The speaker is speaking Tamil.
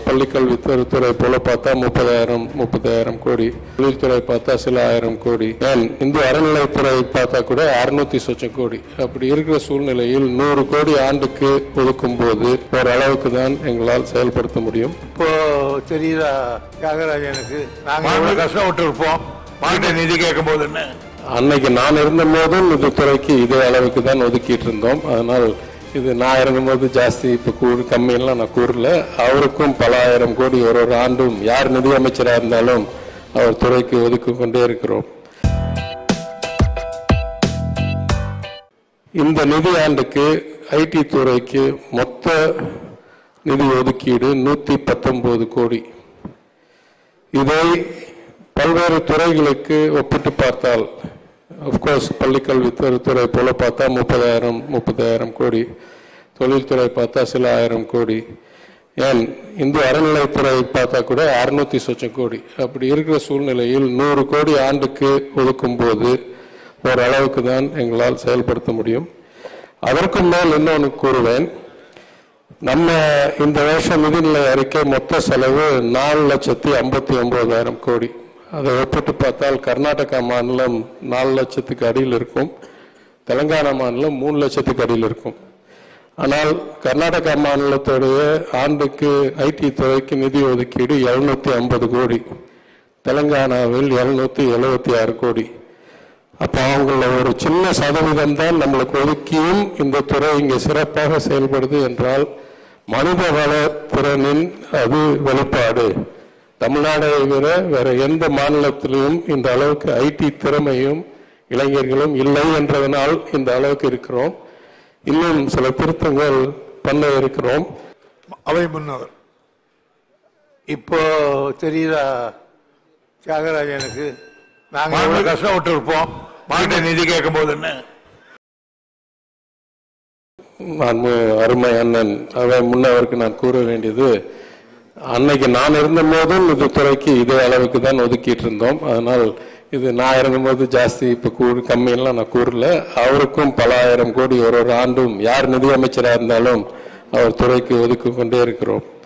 பள்ளிக்கல்வித்துறை போல பார்த்தா முப்பதாயிரம் முப்பதாயிரம் கோடி தொழில்துறை பார்த்தா சில ஆயிரம் கோடி ஏன் இந்து அறநிலைத்துறை பார்த்தா கூட அறுநூத்தி சொச்சம் கோடி அப்படி இருக்கிற சூழ்நிலையில் நூறு கோடி ஆண்டுக்கு ஒதுக்கும் போது ஓரளவுக்கு தான் எங்களால் செயல்படுத்த முடியும் இப்போ தெரியுதா தியாகராஜனுக்கு நாங்க எவ்வளவு கஷ்டப்பட்டு இருப்போம் மாநில நிதி கேட்கும் போது என்ன அன்னைக்கு நான் இருந்த போதும் இந்த துறைக்கு இதே அளவுக்கு தான் ஒதுக்கிட்டு இருந்தோம் அதனால் இது நான் இருந்தபோது ஜாஸ்தி இப்போ கூறு கம்மியெல்லாம் நான் கூறல அவருக்கும் பல ஆயிரம் கோடி ஒரு ஒரு ஆண்டும் யார் நிதியமைச்சராக இருந்தாலும் அவர் துறைக்கு ஒதுக்கி கொண்டே இருக்கிறோம் இந்த நிதி ஆண்டுக்கு ஐடி துறைக்கு மொத்த நிதி ஒதுக்கீடு நூற்றி பத்தொன்பது கோடி இதை பல்வேறு துறைகளுக்கு ஒப்பிட்டு பார்த்தால் அஃப்கோர்ஸ் பள்ளிக்கல்வித்துறை போல பார்த்தா முப்பதாயிரம் முப்பதாயிரம் கோடி தொழில்துறை பார்த்தா சில ஆயிரம் கோடி ஏன் இந்து அறநிலைத்துறை பார்த்தா கூட அறுநூத்தி சொச்சம் கோடி அப்படி இருக்கிற சூழ்நிலையில் நூறு கோடி ஆண்டுக்கு ஒதுக்கும் போது ஓரளவுக்கு தான் எங்களால் செயல்படுத்த முடியும் அதற்கும் மேல் இன்னொன்று கூறுவேன் நம்ம இந்த வருஷம் நிதிநிலை அறிக்கை மொத்த செலவு நாலு லட்சத்தி ஐம்பத்தி ஒன்பதாயிரம் கோடி அதை ஒப்பிட்டு பார்த்தால் கர்நாடகா மாநிலம் நாலு லட்சத்துக்கு அடியில் இருக்கும் தெலங்கானா மாநிலம் மூணு லட்சத்துக்கு அடியில் இருக்கும் ஆனால் கர்நாடகா மாநிலத்துடைய ஆண்டுக்கு ஐடி துறைக்கு நிதி ஒதுக்கீடு எழுநூத்தி ஐம்பது கோடி தெலங்கானாவில் எழுநூத்தி எழுபத்தி ஆறு கோடி அப்போ அவங்கள ஒரு சின்ன சதவீதம் தான் நம்மளுக்கு ஒதுக்கியும் இந்த துறை இங்கே சிறப்பாக செயல்படுது என்றால் மனித வள திறனின் அது வெளிப்பாடு தமிழ்நாடை விட வேற எந்த மாநிலத்திலும் இந்த அளவுக்கு ஐடி திறமையும் இளைஞர்களும் இல்லை என்றதனால் இந்த அளவுக்கு இருக்கிறோம் இன்னும் சில திருத்தங்கள் பண்ண இருக்கிறோம் அவை முன்னவர் இப்போ தெரியுதா தியாகராஜனுக்கு நாங்க எவ்வளவு கஷ்டப்பட்டு இருப்போம் மாநில நிதி கேட்கும் போது என்ன நான் மு- அருமை அண்ணன் அவன் முன்னவருக்கு நான் கூற வேண்டியது அன்னைக்கு நான் இருந்த போதும் இந்த துறைக்கு இதே அளவுக்கு தான் ஒதுக்கிட்டு இருந்தோம் அதனால் இது நான் இருந்தபோது ஜாஸ்தி இப்போ கூறு கம்மியெல்லாம் நான் கூறல அவருக்கும் பல ஆயிரம் கோடி ஒரு ஒரு ஆண்டும் யார் நிதியமைச்சராக இருந்தாலும் அவர் துறைக்கு ஒதுக்கி கொண்டே இருக்கிறோம்